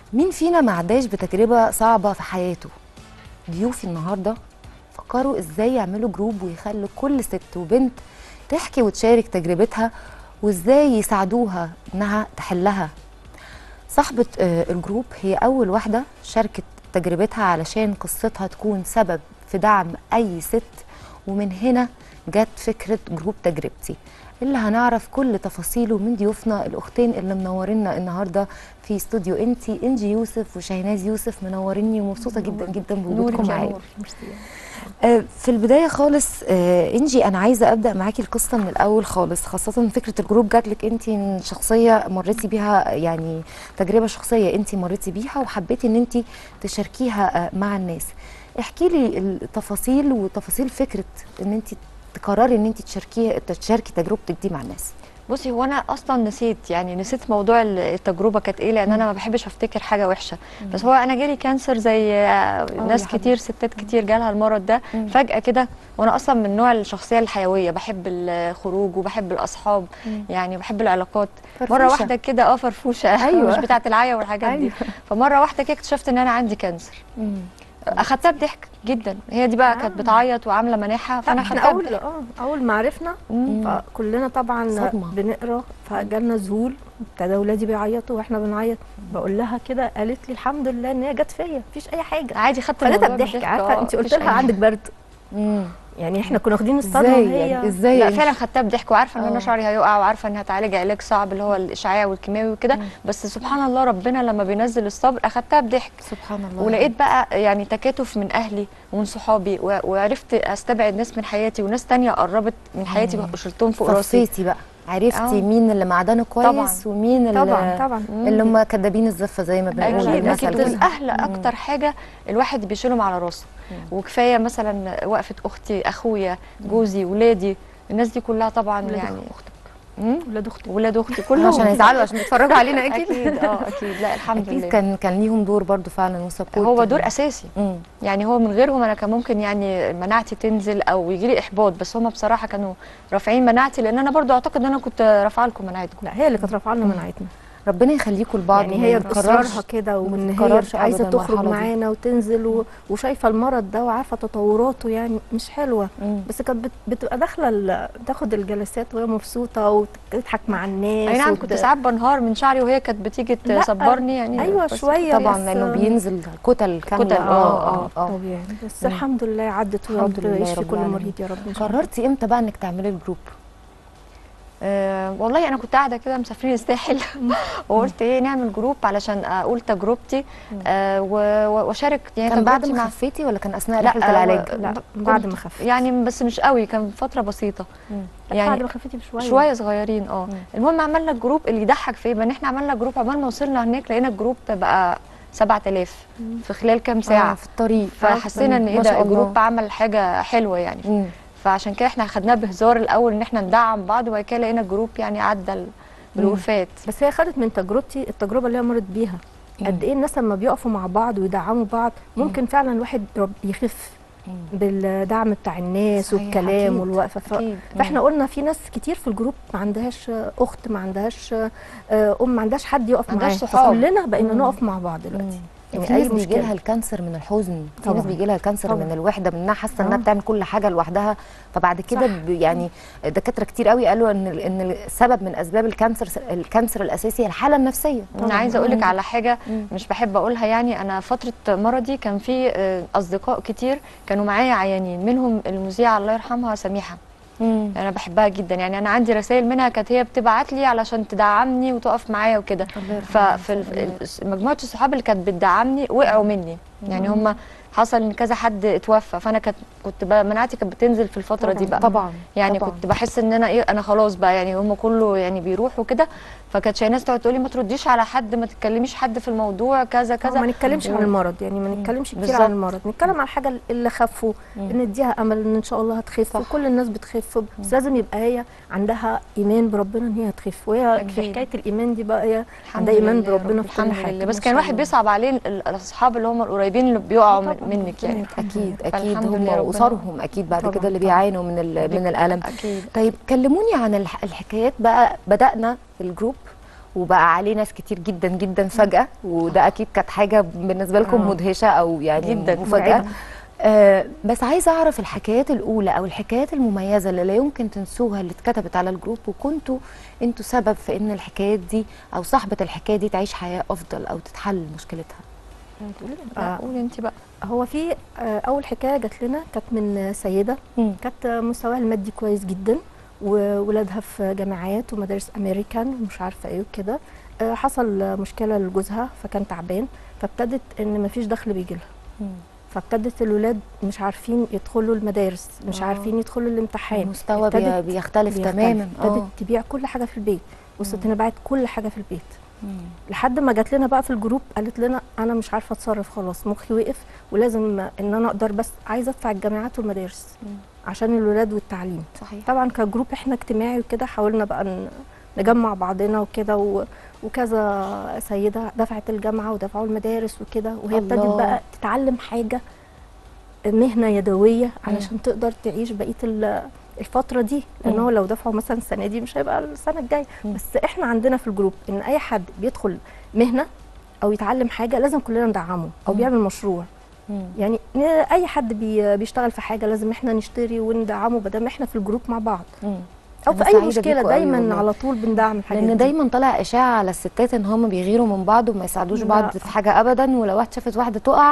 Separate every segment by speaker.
Speaker 1: مين فينا ما عداش بتجربة صعبة في حياته ضيوفي النهاردة فكروا ازاي يعملوا جروب ويخلوا كل ست وبنت تحكي وتشارك تجربتها وازاي يساعدوها انها تحلها صاحبة آه، الجروب هي أول واحدة شاركت تجربتها علشان قصتها تكون سبب في دعم أي ست ومن هنا جت فكرة جروب تجربتي اللي هنعرف كل تفاصيله من ضيوفنا الأختين اللي منورينا النهاردة في استوديو انتي انجي يوسف وشاهناز يوسف منوريني ومبسوطة جدا جدا بوجودكم معايا آه، في البداية خالص آه، انجي أنا عايزة أبدأ معاكي القصة من الأول خالص خاصة فكرة الجروب جات لك أنت من شخصية مريتي بيها يعني تجربة شخصية أنت مريتي بيها وحبيتي أن أنت تشاركيها آه، مع الناس احكي لي التفاصيل وتفاصيل فكرة أن أنت تقرري أن أنت تشاركي تشاركي تجربتك دي مع الناس
Speaker 2: بصي هو انا اصلا نسيت يعني نسيت موضوع ال- التجربه كانت ايه لان انا ما بحبش افتكر حاجه وحشه بس هو انا جالي كانسر زي آه، ناس
Speaker 1: يا حبيبتي.
Speaker 2: كتير ستات كتير جالها المرض ده فجاه كده وانا اصلا من نوع الشخصيه الحيويه بحب الخروج وبحب الاصحاب يعني بحب العلاقات
Speaker 1: فرفوشة.
Speaker 2: مره واحده كده اه فرفوشه
Speaker 1: أيوة.
Speaker 2: مش بتاعه العيا والحاجات دي
Speaker 1: أيوة.
Speaker 2: فمره واحده كده اكتشفت ان انا عندي كانسر اخدتها بضحك جدا هي دي بقى كانت بتعيط وعامله مناحه
Speaker 3: فانا
Speaker 2: فانا
Speaker 3: احنا
Speaker 2: اخدتها
Speaker 3: اول
Speaker 2: بضحك.
Speaker 3: اه اول ما عرفنا
Speaker 2: مم.
Speaker 3: فكلنا طبعا
Speaker 1: صدمة.
Speaker 3: بنقرا فجالنا ذهول ابتدى اولادي بيعيطوا واحنا بنعيط بقول لها كده قالت لي الحمد لله ان هي جت فيا مفيش اي حاجه
Speaker 2: عادي خدت
Speaker 3: خدتها
Speaker 2: الموضوع
Speaker 3: بضحك
Speaker 2: بالضحك،
Speaker 3: عارفه
Speaker 2: آه،
Speaker 3: انت قلت
Speaker 2: مفيش
Speaker 3: لها
Speaker 2: أي
Speaker 3: عندك برد
Speaker 1: مم.
Speaker 3: يعني احنا كنا واخدين الصدمه
Speaker 1: ازاي
Speaker 3: وهي
Speaker 1: يعني ازاي
Speaker 2: لا
Speaker 1: يعني؟
Speaker 2: فعلا خدتها بضحك وعارفه ان
Speaker 1: آه.
Speaker 2: انا شعري هيقع وعارفه انها هتعالج علاج صعب اللي هو الاشعاع والكيماوي وكده بس سبحان الله ربنا لما بينزل الصبر اخدتها بضحك
Speaker 1: سبحان الله
Speaker 2: ولقيت بقى يعني تكاتف من اهلي ومن صحابي و- وعرفت استبعد ناس من حياتي وناس تانية قربت من حياتي وشلتهم فوق راسي
Speaker 1: صفيتي بقى عرفتي
Speaker 2: آه.
Speaker 1: مين اللي معدنه كويس
Speaker 2: طبعاً.
Speaker 1: ومين اللي
Speaker 3: طبعا طبعا
Speaker 1: اللي هم كدابين الزفه زي ما بنقول
Speaker 2: اكيد
Speaker 1: المثل
Speaker 2: اكيد
Speaker 1: كده.
Speaker 2: والاهل اكتر حاجه الواحد بيشيلهم على راسه وكفايه مثلا وقفه اختي اخويا جوزي ولادي الناس دي كلها طبعا
Speaker 3: ولاد
Speaker 2: يعني
Speaker 3: اختك
Speaker 2: مم؟
Speaker 3: ولاد اختي
Speaker 2: ولاد اختي كلهم
Speaker 1: عشان يزعلوا عشان يتفرجوا علينا اكيد
Speaker 2: اكيد اه اكيد لا الحمد
Speaker 1: اكيد
Speaker 2: لله
Speaker 1: كان كان ليهم دور برضو فعلا وسبورت
Speaker 2: هو دور اساسي
Speaker 1: مم.
Speaker 2: يعني هو من غيرهم انا كان ممكن يعني مناعتي تنزل او يجي لي احباط بس هم بصراحه كانوا رافعين مناعتي لان انا برضو اعتقد ان انا كنت رافعه لكم مناعتكم
Speaker 3: لا هي اللي كانت رافعه لنا مناعتنا
Speaker 1: ربنا يخليكم لبعض
Speaker 3: يعني
Speaker 1: وما
Speaker 3: هي
Speaker 1: يتكررش.
Speaker 3: باصرارها كده
Speaker 1: وما
Speaker 3: وان هي
Speaker 1: تتكررش
Speaker 3: عايزه
Speaker 1: أبداً
Speaker 3: تخرج
Speaker 1: المرحلة دي.
Speaker 3: معانا وتنزل و... وشايفه المرض ده وعارفه تطوراته يعني مش حلوه
Speaker 1: مم.
Speaker 3: بس كانت بت... بتبقى داخله ال... تاخد الجلسات وهي مبسوطه وتضحك مع الناس
Speaker 2: اي نعم
Speaker 3: وت-
Speaker 2: كنت ساعات بنهار من شعري وهي كانت بتيجي
Speaker 3: لا،
Speaker 2: تصبرني يعني
Speaker 3: ايوه
Speaker 2: بس
Speaker 3: شويه
Speaker 1: طبعا
Speaker 3: بس-
Speaker 1: لانه بينزل كتل كامله
Speaker 2: كتل، آه، آه،
Speaker 1: اه
Speaker 3: طبيعي بس
Speaker 1: مم.
Speaker 3: الحمد لله عدت ويا
Speaker 1: الحمد
Speaker 3: رب
Speaker 1: لله
Speaker 3: يشفي
Speaker 1: رب
Speaker 3: كل
Speaker 1: العالمين.
Speaker 3: مريض يا رب إن شاء الله.
Speaker 1: قررتي امتى بقى انك تعملي الجروب
Speaker 2: آه والله انا كنت قاعده كده مسافرين الساحل وقلت ايه نعمل جروب علشان اقول تجربتي آه و- و- واشارك يعني
Speaker 1: كان بعد
Speaker 2: تجربتي
Speaker 1: ما
Speaker 2: مع-
Speaker 1: خفيتي ولا كان اثناء
Speaker 2: لا،
Speaker 1: رحله
Speaker 2: آه،
Speaker 1: العلاج
Speaker 3: لا
Speaker 2: كنت-
Speaker 3: بعد ما خفت
Speaker 2: يعني بس مش قوي كان فتره بسيطه
Speaker 3: يعني
Speaker 2: يعني
Speaker 3: بعد ما خفتي بشويه
Speaker 2: شويه صغيرين اه المهم عملنا الجروب اللي يضحك فيه بقى ان احنا عملنا جروب عمال ما وصلنا هناك لقينا الجروب بقى 7000 في خلال كام
Speaker 1: آه
Speaker 2: ساعه
Speaker 1: في الطريق
Speaker 2: فحسينا ان
Speaker 1: ما
Speaker 2: ايه
Speaker 1: شاء
Speaker 2: ده
Speaker 1: الله.
Speaker 2: الجروب عمل حاجه حلوه يعني
Speaker 1: مم.
Speaker 2: فعشان كده احنا خدناه بهزار الاول ان احنا ندعم بعض وبعد كده لقينا الجروب يعني عدى ال- بالوفات
Speaker 3: بس هي خدت من تجربتي التجربه اللي هي مرت بيها قد ايه الناس لما بيقفوا مع بعض ويدعموا بعض ممكن فعلا الواحد رب- يخف بالدعم بتاع الناس
Speaker 1: صحيح،
Speaker 3: والكلام
Speaker 1: أكيد،
Speaker 3: والوقفه ف...
Speaker 2: اكيد
Speaker 3: فاحنا قلنا في ناس كتير في الجروب ما عندهاش اخت ما عندهاش آه، ام ما عندهاش حد يقف
Speaker 2: ما عندهاش
Speaker 3: معاها
Speaker 2: صحاب.
Speaker 3: فكلنا بقينا
Speaker 1: مم.
Speaker 3: نقف مع بعض دلوقتي
Speaker 1: يعني
Speaker 3: يعني
Speaker 1: في
Speaker 3: اي
Speaker 1: ناس بيجي لها
Speaker 3: مشكله
Speaker 1: الكانسر من الحزن في ناس
Speaker 3: طبعاً.
Speaker 1: بيجي لها الكانسر
Speaker 3: طبعاً.
Speaker 1: من الوحده من انها حاسه انها
Speaker 3: آه.
Speaker 1: بتعمل كل حاجه لوحدها فبعد كده
Speaker 3: صح.
Speaker 1: ب- يعني دكاتره كتير قوي قالوا ان ال- ان السبب من اسباب الكانسر الكانسر الاساسي هي الحاله النفسيه
Speaker 2: انا عايزه اقول لك
Speaker 1: مم.
Speaker 2: على حاجه
Speaker 1: مم.
Speaker 2: مش بحب اقولها يعني انا فتره مرضي كان في آه، اصدقاء كتير كانوا معايا عيانين منهم المذيعه الله يرحمها سميحه
Speaker 1: مم.
Speaker 2: انا بحبها جدا يعني انا عندي رسائل منها كانت هي بتبعت لي علشان تدعمني وتقف معايا وكده
Speaker 1: الله يرحمها.
Speaker 2: ففي ال- ال- مجموعه الصحاب اللي كانت بتدعمني وقعوا مني يعني هم حصل ان كذا حد اتوفى فانا كنت كنت بقى مناعتي كانت بتنزل في الفتره دي بقى
Speaker 1: طبعا
Speaker 2: يعني
Speaker 1: طبعاً.
Speaker 2: كنت بحس ان انا ايه انا خلاص بقى يعني هم كله يعني بيروحوا كده فكانت شايناس تقعد تقول لي ما ترديش على حد ما تتكلميش حد في الموضوع كذا
Speaker 3: كذا
Speaker 2: كذا
Speaker 3: ما نتكلمش عن
Speaker 2: مم.
Speaker 3: المرض يعني ما نتكلمش كتير
Speaker 2: بالظبط.
Speaker 3: عن المرض نتكلم عن الحاجه اللي خفوا نديها امل ان ان شاء الله هتخف
Speaker 1: صح.
Speaker 3: وكل الناس بتخف بس لازم يبقى هي عندها ايمان بربنا ان هي هتخف وهي في
Speaker 2: أكيد.
Speaker 3: حكايه الايمان دي بقى هي
Speaker 2: الحمد
Speaker 3: عندها ايمان
Speaker 2: لله يا
Speaker 3: بربنا
Speaker 2: رب،
Speaker 3: في كل
Speaker 2: الحمد
Speaker 3: حاجه
Speaker 2: لله بس
Speaker 1: ما
Speaker 2: كان
Speaker 1: شاء
Speaker 2: واحد
Speaker 1: الله.
Speaker 2: بيصعب عليه ال- الاصحاب اللي هم القريبين اللي بيقعوا من-
Speaker 3: طبعاً.
Speaker 2: منك يعني
Speaker 1: اكيد اكيد
Speaker 2: فالحمد
Speaker 1: هم
Speaker 2: لله ربنا-
Speaker 1: واسرهم اكيد بعد
Speaker 3: طبعاً،
Speaker 1: كده اللي
Speaker 3: طبعاً.
Speaker 1: بيعانوا من ال- من الالم
Speaker 2: اكيد
Speaker 1: طيب كلموني عن الح- الحكايات بقى بدأنا الجروب وبقى عليه ناس كتير جدا جدا فجاه وده اكيد كانت حاجه بالنسبه لكم
Speaker 3: آه.
Speaker 1: مدهشه او يعني
Speaker 2: جداً
Speaker 1: مفاجاه
Speaker 3: مرعبة.
Speaker 1: آه بس عايزه اعرف الحكايات الاولى او الحكايات المميزه اللي لا يمكن تنسوها اللي اتكتبت على الجروب وكنتوا انتوا سبب في ان الحكايات دي او صاحبه الحكايه دي تعيش حياه افضل او تتحل مشكلتها
Speaker 2: لا
Speaker 3: آه.
Speaker 2: قولي انت بقى
Speaker 3: هو في آه، اول حكايه جات لنا كانت من سيده
Speaker 1: مم.
Speaker 3: كانت مستواها المادي كويس جدا وولادها في جامعات ومدارس امريكان ومش عارفه ايه وكده آه، حصل مشكله لجوزها فكان تعبان فابتدت ان مفيش دخل بيجي لها
Speaker 1: مم.
Speaker 3: فابتدت الولاد مش عارفين يدخلوا المدارس مش
Speaker 1: آه.
Speaker 3: عارفين يدخلوا الامتحان
Speaker 1: المستوى بي-
Speaker 3: ابتدت-
Speaker 1: بيختلف
Speaker 3: بيختلف.
Speaker 1: تماما
Speaker 3: ابتدت تبيع كل حاجه في البيت وصلت
Speaker 1: مم.
Speaker 3: هنا باعت كل حاجه في البيت
Speaker 1: مم.
Speaker 3: لحد ما جات لنا بقى في الجروب قالت لنا انا مش عارفه اتصرف خلاص مخي وقف ولازم ان انا اقدر بس عايزه ادفع الجامعات والمدارس
Speaker 1: مم.
Speaker 3: عشان الولاد والتعليم
Speaker 1: صحيح
Speaker 3: طبعا كجروب احنا اجتماعي وكده حاولنا بقى ن- نجمع بعضنا وكده و- وكذا سيده دفعت الجامعه ودفعوا المدارس وكده وهي ابتدت
Speaker 1: الله.
Speaker 3: بقى تتعلم حاجه مهنه يدويه علشان تقدر تعيش بقيه ال- الفتره دي لان
Speaker 1: مم.
Speaker 3: هو لو دفعوا مثلا السنه دي مش هيبقى السنه الجايه
Speaker 1: مم.
Speaker 3: بس احنا عندنا في الجروب ان اي حد بيدخل مهنه او يتعلم حاجه لازم كلنا ندعمه او
Speaker 1: مم.
Speaker 3: بيعمل مشروع
Speaker 1: مم.
Speaker 3: يعني ن- اي حد بي بيشتغل في حاجه لازم احنا نشتري وندعمه بدل ما احنا في الجروب مع بعض
Speaker 1: مم.
Speaker 3: او
Speaker 1: أنا
Speaker 3: في اي
Speaker 1: سعيدة
Speaker 3: مشكله
Speaker 1: بيكوا أوي
Speaker 3: دايما
Speaker 1: والله.
Speaker 3: على طول بندعم الحاجات
Speaker 1: لان
Speaker 3: دي.
Speaker 1: دايما طالع اشاعه على الستات ان هم بيغيروا من بعض وما يساعدوش بعض
Speaker 3: لا.
Speaker 1: في حاجه ابدا ولو واحده شافت واحده تقع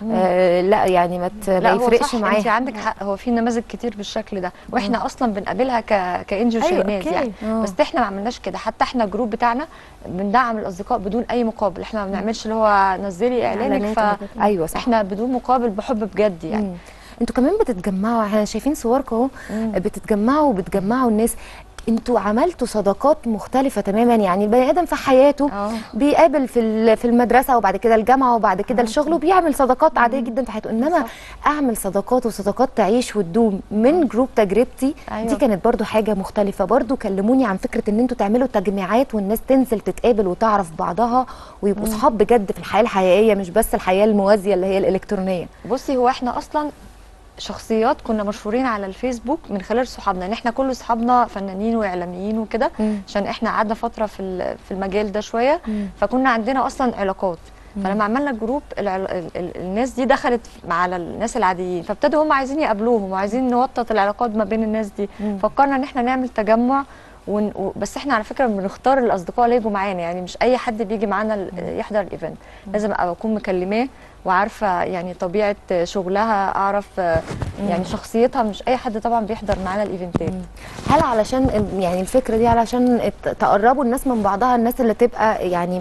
Speaker 1: آه لا يعني ما ت- ما
Speaker 2: لا هو
Speaker 1: يفرقش
Speaker 2: صح انت
Speaker 1: معاها
Speaker 2: عندك حق هو في نماذج كتير بالشكل ده واحنا اصلا بنقابلها ك كانجو
Speaker 3: أيوة،
Speaker 2: شاهناز
Speaker 3: أوكي.
Speaker 2: يعني
Speaker 1: آه.
Speaker 2: بس احنا ما عملناش كده حتى احنا الجروب بتاعنا بندعم الاصدقاء بدون اي مقابل احنا ما بنعملش اللي هو نزلي اعلانك
Speaker 3: إعلانات وكده.
Speaker 1: ايوه صح
Speaker 2: فاحنا بدون مقابل بحب بجد يعني
Speaker 1: مم. انتوا كمان بتتجمعوا احنا شايفين صوركم اهو بتتجمعوا وبتجمعوا الناس انتوا عملتوا صداقات مختلفه تماما يعني البني ادم في حياته
Speaker 2: اه
Speaker 1: بيقابل في ال- في المدرسه وبعد كده الجامعه وبعد كده الشغل وبيعمل صداقات عاديه جدا في حياته انما اعمل صداقات وصداقات تعيش وتدوم من جروب تجربتي
Speaker 2: أيوة.
Speaker 1: دي كانت برضو حاجه مختلفه برضو كلموني عن فكره ان انتوا تعملوا تجميعات والناس تنزل تتقابل وتعرف بعضها ويبقوا صحاب بجد في الحياه الحقيقيه مش بس الحياه الموازيه اللي هي الالكترونيه
Speaker 2: بصي هو احنا اصلا شخصيات كنا مشهورين على الفيسبوك من خلال صحابنا ان احنا كل صحابنا فنانين واعلاميين وكده
Speaker 1: مم.
Speaker 2: عشان احنا قعدنا فتره في ال- في المجال ده شويه
Speaker 1: مم.
Speaker 2: فكنا عندنا اصلا علاقات فلما عملنا الجروب العل... ال... ال... الناس دي دخلت مع على الناس العاديين فابتدوا هم عايزين يقابلوهم وعايزين نوطط العلاقات ما بين الناس دي
Speaker 1: مم.
Speaker 2: فكرنا ان احنا نعمل تجمع ون... و... بس احنا على فكره بنختار الاصدقاء اللي يجوا معانا يعني مش اي حد بيجي معانا ال- يحضر الايفنت لازم ابقى اكون مكلماه وعارفه يعني طبيعه شغلها اعرف آه، يعني شخصيتها مش اي حد طبعا بيحضر معانا الايفنتات
Speaker 1: هل علشان يعني الفكره دي علشان ت- تقربوا الناس من بعضها الناس اللي تبقى يعني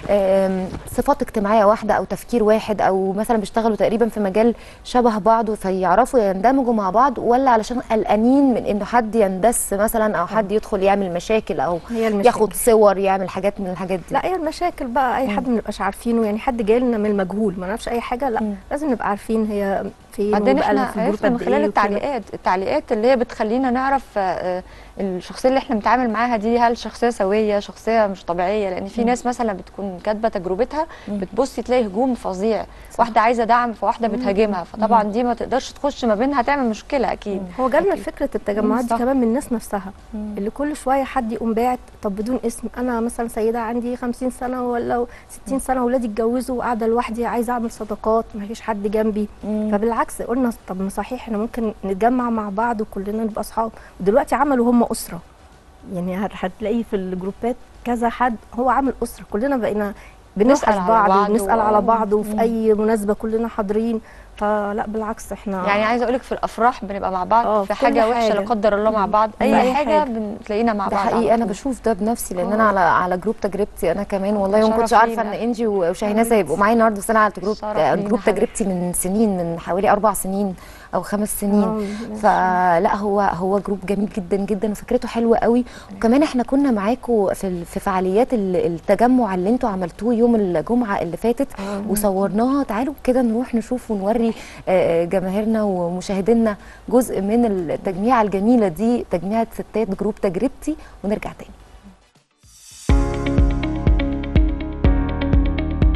Speaker 1: آم، صفات اجتماعيه واحده او تفكير واحد او مثلا بيشتغلوا تقريبا في مجال شبه بعض فيعرفوا يندمجوا مع بعض ولا علشان قلقانين من انه حد يندس مثلا او حد يدخل يعمل مشاكل او
Speaker 3: هي المشاكل.
Speaker 1: ياخد صور يعمل حاجات من الحاجات دي
Speaker 3: لا هي المشاكل بقى اي حد ما نبقاش عارفينه يعني حد جاي لنا من المجهول ما نعرفش اي حاجه لا
Speaker 1: مم.
Speaker 3: لازم نبقى عارفين هي فين
Speaker 2: بعدين
Speaker 3: وبقى لها
Speaker 2: احنا
Speaker 3: في الجروب
Speaker 2: عرفنا من
Speaker 3: قد
Speaker 2: خلال
Speaker 3: إيه وكده.
Speaker 2: التعليقات التعليقات اللي هي بتخلينا نعرف آه، آه، الشخصيه اللي احنا بنتعامل معاها دي هل شخصيه سويه شخصيه مش طبيعيه لان في ناس مثلا بتكون كاتبه تجربتها بتبصي تلاقي هجوم فظيع واحده عايزه دعم فواحده بتهاجمها فطبعا دي ما تقدرش تخش ما بينها تعمل مشكله اكيد
Speaker 3: هو جالنا فكره التجمعات
Speaker 2: مم،
Speaker 3: دي
Speaker 2: صح.
Speaker 3: كمان من الناس نفسها اللي كل شويه حد يقوم باعت طب بدون اسم انا مثلا سيده عندي 50 سنه ولا 60 سنه واولادي اتجوزوا وقاعده لوحدي عايزه اعمل صداقات ما فيش حد جنبي فبالعكس قلنا طب ما صحيح احنا ممكن نتجمع مع بعض وكلنا نبقى اصحاب ودلوقتي عملوا هم اسره يعني هت- هتلاقي في الجروبات كذا حد هو عامل اسره كلنا بقينا بنسال
Speaker 2: على
Speaker 3: بعض
Speaker 2: بعض
Speaker 3: وبنسال
Speaker 2: و-
Speaker 3: على بعض وفي اي مناسبه كلنا حاضرين فلا بالعكس احنا
Speaker 2: يعني عايزه اقول لك في الافراح بنبقى مع بعض
Speaker 3: آه،
Speaker 2: في
Speaker 3: في كل
Speaker 2: حاجه وحشه
Speaker 3: حاجة.
Speaker 2: لا قدر الله مع بعض
Speaker 3: في
Speaker 2: اي
Speaker 3: أي
Speaker 2: حاجه
Speaker 3: حاجة.
Speaker 2: بتلاقينا مع
Speaker 1: ده
Speaker 2: بعض على
Speaker 1: حقيقي انا
Speaker 2: طول.
Speaker 1: بشوف ده بنفسي لان
Speaker 2: آه.
Speaker 1: انا على على جروب تجربتي انا كمان والله ما
Speaker 2: شرف
Speaker 1: كنتش عارفه ان
Speaker 2: لينا.
Speaker 1: انجي وشاهيناز هيبقوا معايا النهارده بس انا على جروب
Speaker 2: شرف
Speaker 1: آه،
Speaker 2: لينا
Speaker 1: جروب
Speaker 2: حبيبتي.
Speaker 1: تجربتي من سنين من حوالي اربع سنين او خمس سنين
Speaker 3: آه،
Speaker 1: فلا هو هو جروب جميل جدا جدا وفكرته حلوه قوي وكمان احنا كنا معاكم في ال- في فعاليات ال- التجمع اللي انتوا عملتوه يوم الجمعه اللي فاتت وصورناها تعالوا كده نروح نشوف ونوري آه، جماهيرنا ومشاهدينا جزء من التجميعه الجميله دي تجميعه ستات جروب تجربتي ونرجع تاني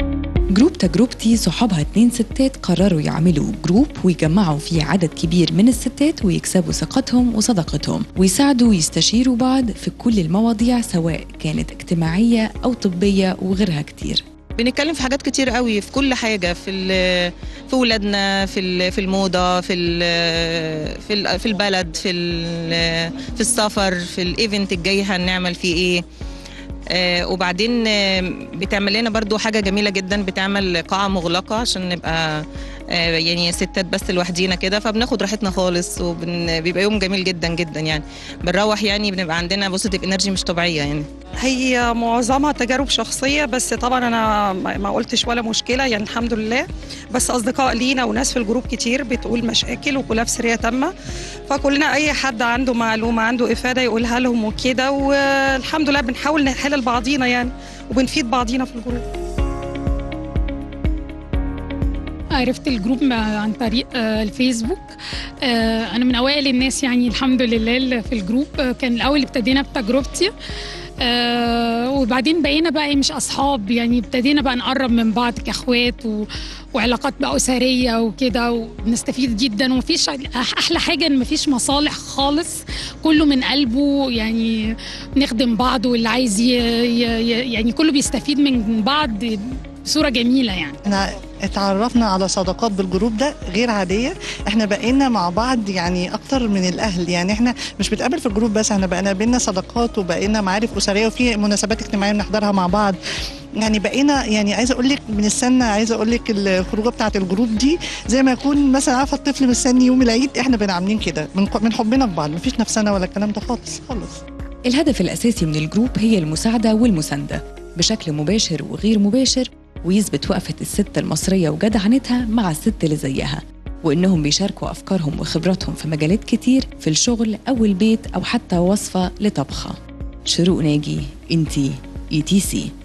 Speaker 4: جروب تجربتي صحابها اتنين ستات قرروا يعملوا جروب ويجمعوا فيه عدد كبير من الستات ويكسبوا ثقتهم وصداقتهم ويساعدوا ويستشيروا بعض في كل المواضيع سواء كانت اجتماعية أو طبية وغيرها كتير
Speaker 5: بنتكلم في حاجات كتير قوي في كل حاجه في ال- في ولادنا في ال- في الموضه في ال- في ال- في البلد في ال- في السفر في الايفنت الجاي هنعمل فيه ايه آه، وبعدين آه، بتعمل لنا برضو حاجه جميله جدا بتعمل قاعه مغلقه عشان نبقى آه، يعني ستات بس لوحدينا كده فبناخد راحتنا خالص وبيبقى يوم جميل جدا جدا يعني بنروح يعني بنبقى عندنا بوزيتيف انرجي مش طبيعيه يعني
Speaker 6: هي معظمها تجارب شخصية بس طبعا أنا ما ما قلتش ولا مشكلة يعني الحمد لله بس أصدقاء لينا وناس في الجروب كتير بتقول مشاكل وكلها في سرية تامة فكلنا أي حد عنده معلومة عنده إفادة يقولها لهم وكده والحمد لله بنحاول نحل لبعضينا يعني وبنفيد بعضينا في الجروب
Speaker 7: عرفت الجروب مع- عن طريق آه، الفيسبوك آه، انا من اوائل الناس يعني الحمد لله اللي في الجروب آه، كان الاول ابتدينا بتجربتي آه، وبعدين بقينا بقى إيه مش اصحاب يعني ابتدينا بقى نقرب من بعض كاخوات و... وعلاقات بقى اسريه وكده وبنستفيد جدا ومفيش احلى حاجه ان مفيش مصالح خالص كله من قلبه يعني نخدم بعض واللي عايز ي... ي... ي- يعني كله بيستفيد من بعض بصوره جميله يعني
Speaker 8: احنا اتعرفنا على صداقات بالجروب ده غير عادية احنا بقينا مع بعض يعني اكتر من الاهل يعني احنا مش بنتقابل في الجروب بس احنا بقينا بينا صداقات وبقينا معارف اسرية وفي مناسبات اجتماعية بنحضرها مع بعض يعني بقينا يعني عايزه اقول لك من السنه عايزه اقول لك الخروجه بتاعه الجروب دي زي ما يكون مثلا عارفه الطفل مستني يوم العيد احنا بقينا عاملين كده من من حبنا في بعض مفيش نفسنا ولا الكلام ده خالص خالص
Speaker 4: الهدف الأساسي من الجروب هي المساعدة والمساندة بشكل مباشر وغير مباشر ويثبت وقفة الست المصرية وجدعنتها مع الست اللي زيها وإنهم بيشاركوا أفكارهم وخبراتهم في مجالات كتير في الشغل أو البيت أو حتى وصفة لطبخة شروق ناجي انتي اي تي سي